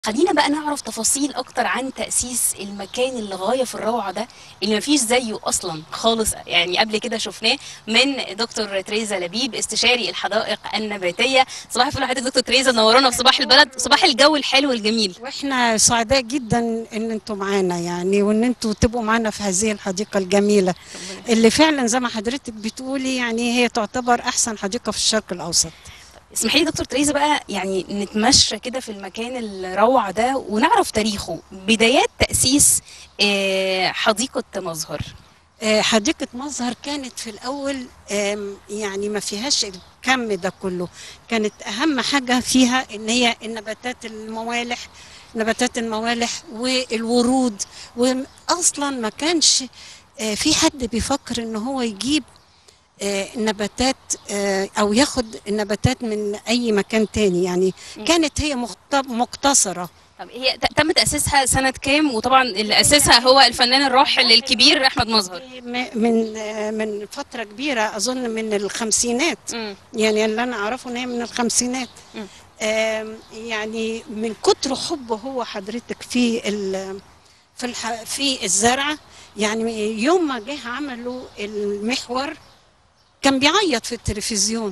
خلينا بقى نعرف تفاصيل اكتر عن تأسيس المكان اللي غاية في الروعة ده اللي مفيش زيه اصلا خالص يعني قبل كده شفناه من دكتور تريزا لبيب استشاري الحدائق النباتية صباح الفل حضرتك دكتور تريزا نورونا في صباح البلد صباح الجو الحلو الجميل واحنا سعداء جدا ان انتم معانا يعني وان انتم تبقوا معانا في هذه الحديقه الجميله اللي فعلا زي ما حضرتك بتقولي يعني هي تعتبر احسن حديقه في الشرق الاوسط اسمحي لي دكتور تريزا بقى يعني نتمشى كده في المكان الروعة ده ونعرف تاريخه بدايات تأسيس آه، حديقة مظهر آه، حديقة مظهر كانت في الأول آم، يعني ما فيهاش الكم ده كله كانت أهم حاجة فيها إن هي النباتات الموالح نباتات الموالح والورود وأصلا ما كانش آه، في حد بيفكر إن هو يجيب آه، نباتات آه، أو ياخد النباتات من أي مكان تاني يعني مم. كانت هي مخت- مقتصرة طب هي ت- تم تأسيسها سنة كام وطبعا اللي أسسها هو الفنان الراحل الكبير أحمد مظهر م- من آه، من فترة كبيرة أظن من الخمسينات يعني اللي انا اعرفه ان هي من الخمسينات مم. آم، يعني من كتر حبه هو حضرتك في ال في الح في الزرع يعني يوم ما جه عملوا المحور كان بيعيط في التلفزيون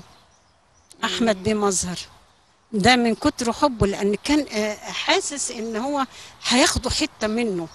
احمد بيه مظهر ده من كتر حبه لان كان آه، حاسس ان هو هياخدوا حته منه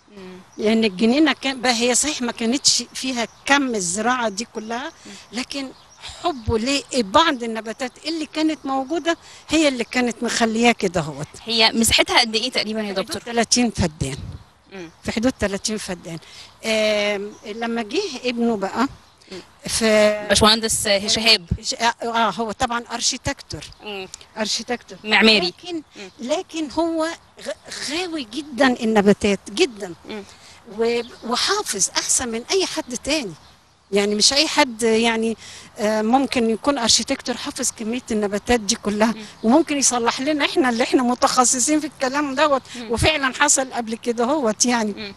لان الجنينه كان بقى هي صحيح ما كانتش فيها كم الزراعه دي كلها لكن حبه لبعض النباتات اللي كانت موجوده هي اللي كانت مخلياه كده اهوت هي مساحتها قد إيه تقريبا يا في دكتور؟ حدود 30 فدان مم. في حدود 30 فدان آم، لما جه ابنه بقى في باشمهندس شهاب اه هو طبعا ارشيتكتور ارشيتكتور معماري لكن لكن هو غ- غاوي جدا النباتات جدا مم. و- وحافظ احسن من اي حد تاني يعني مش اي حد يعني آه، ممكن يكون ارشيتكتور حافظ كميه النباتات دي كلها وممكن يصلح لنا احنا اللي احنا متخصصين في الكلام دوت وفعلا حصل قبل كده هوت يعني مم.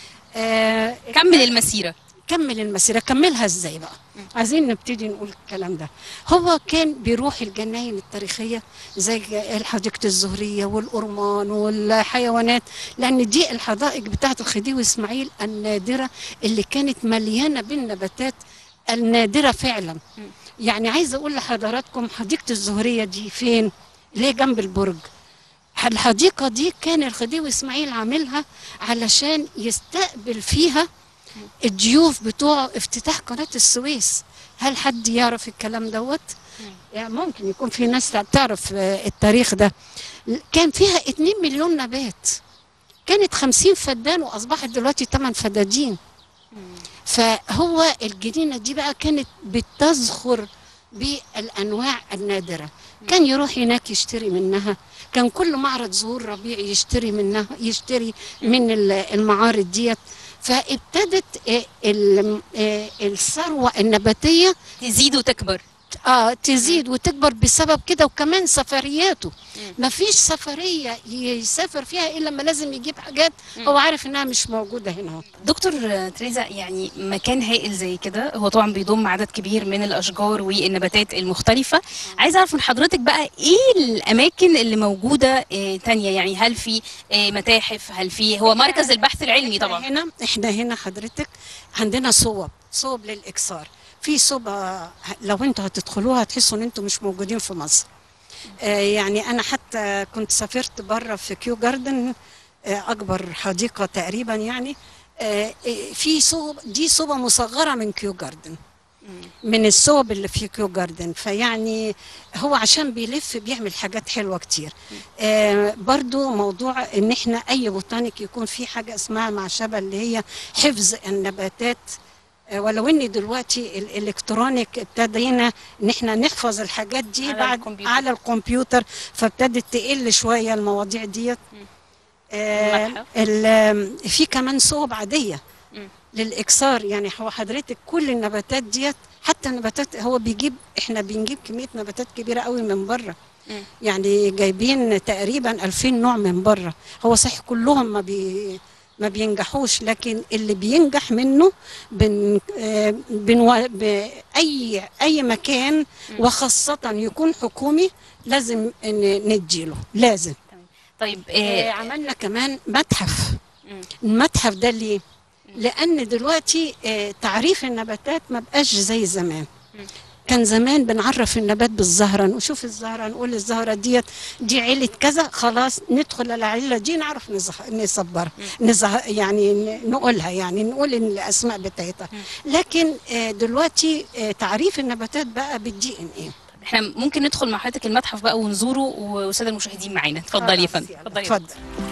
آه كمل المسيرة كمل المسيره كملها ازاي بقى عايزين نبتدي نقول الكلام ده هو كان بيروح الجناين التاريخيه زي الحديقه الزهريه والأرمان والحيوانات لان دي الحدائق بتاعه الخديوي اسماعيل النادره اللي كانت مليانه بالنباتات النادره فعلا يعني عايزه اقول لحضراتكم حديقه الزهريه دي فين اللي هي جنب البرج الحديقه دي كان الخديوي اسماعيل عاملها علشان يستقبل فيها الضيوف بتوع افتتاح قناة السويس هل حد يعرف الكلام دوت؟ يعني ممكن يكون في ناس تعرف آه، التاريخ ده كان فيها 2 مليون نبات كانت 50 فدان واصبحت دلوقتي 8 فدادين فهو الجنينه دي بقى كانت بتزخر بالانواع النادره كان يروح هناك يشتري منها كان كل معرض زهور ربيع يشتري منها يشتري من ال- المعارض ديت فابتدت آه، ال- آه، الثروه النباتيه تزيد وتكبر اه تزيد وتكبر بسبب كده وكمان سفرياته مفيش سفريه يسافر فيها الا لما لازم يجيب حاجات هو عارف انها مش موجوده هنا دكتور تريزا يعني مكان هائل زي كده هو طبعا بيضم عدد كبير من الاشجار والنباتات المختلفه عايزه اعرف من حضرتك بقى ايه الاماكن اللي موجوده آه، تانية يعني هل في آه، متاحف هل في هو مركز البحث العلمي طبعا هنا احنا هنا حضرتك عندنا صوب صوب للاكسار في صوبة لو انتوا هتدخلوها هتحسوا ان انتوا مش موجودين في مصر آه يعني انا حتى كنت سافرت بره في كيو جاردن آه اكبر حديقه تقريبا يعني آه آه، في صوب دي صوبه مصغره من كيو جاردن من الصوب اللي في كيو جاردن فيعني هو عشان بيلف بيعمل حاجات حلوه كتير آه برضو موضوع ان احنا اي بوتانيك يكون في حاجه اسمها معشبه اللي هي حفظ النباتات آه، ولو ان دلوقتي الالكترونيك ابتدينا ان احنا نحفظ الحاجات دي على بعد الكمبيوتر. على الكمبيوتر فابتدت تقل شويه المواضيع ديت آه المتحف. ال- في كمان صوب عاديه مم. للاكسار يعني هو حضرتك كل النباتات ديت حتى النباتات هو بيجيب احنا بنجيب كميه نباتات كبيره قوي من بره مم. يعني جايبين تقريبا 2000 نوع من بره هو صحيح كلهم ما بي ما بينجحوش لكن اللي بينجح منه بن آه، بنو باي اي مكان وخاصه يكون حكومي لازم ن- نديله لازم طيب آه آه عملنا كمان متحف مم. المتحف ده ليه؟ لأن دلوقتي آه تعريف النباتات ما بقاش زي زمان مم. كان زمان بنعرف النبات بالزهرة نشوف الزهرة نقول الزهرة ديت دي عيلة كذا خلاص ندخل على العيلة دي نعرف نزه- نصبرها نزه يعني ن- نقولها يعني نقول إن الأسماء بتاعتها لكن آه دلوقتي آه تعريف النباتات بقى بالدي ان ايه احنا ممكن ندخل مع حضرتك المتحف بقى ونزوره والساده المشاهدين معانا اتفضلي يا خلاص فندم يلا، اتفضلي يا فندم. اتفضل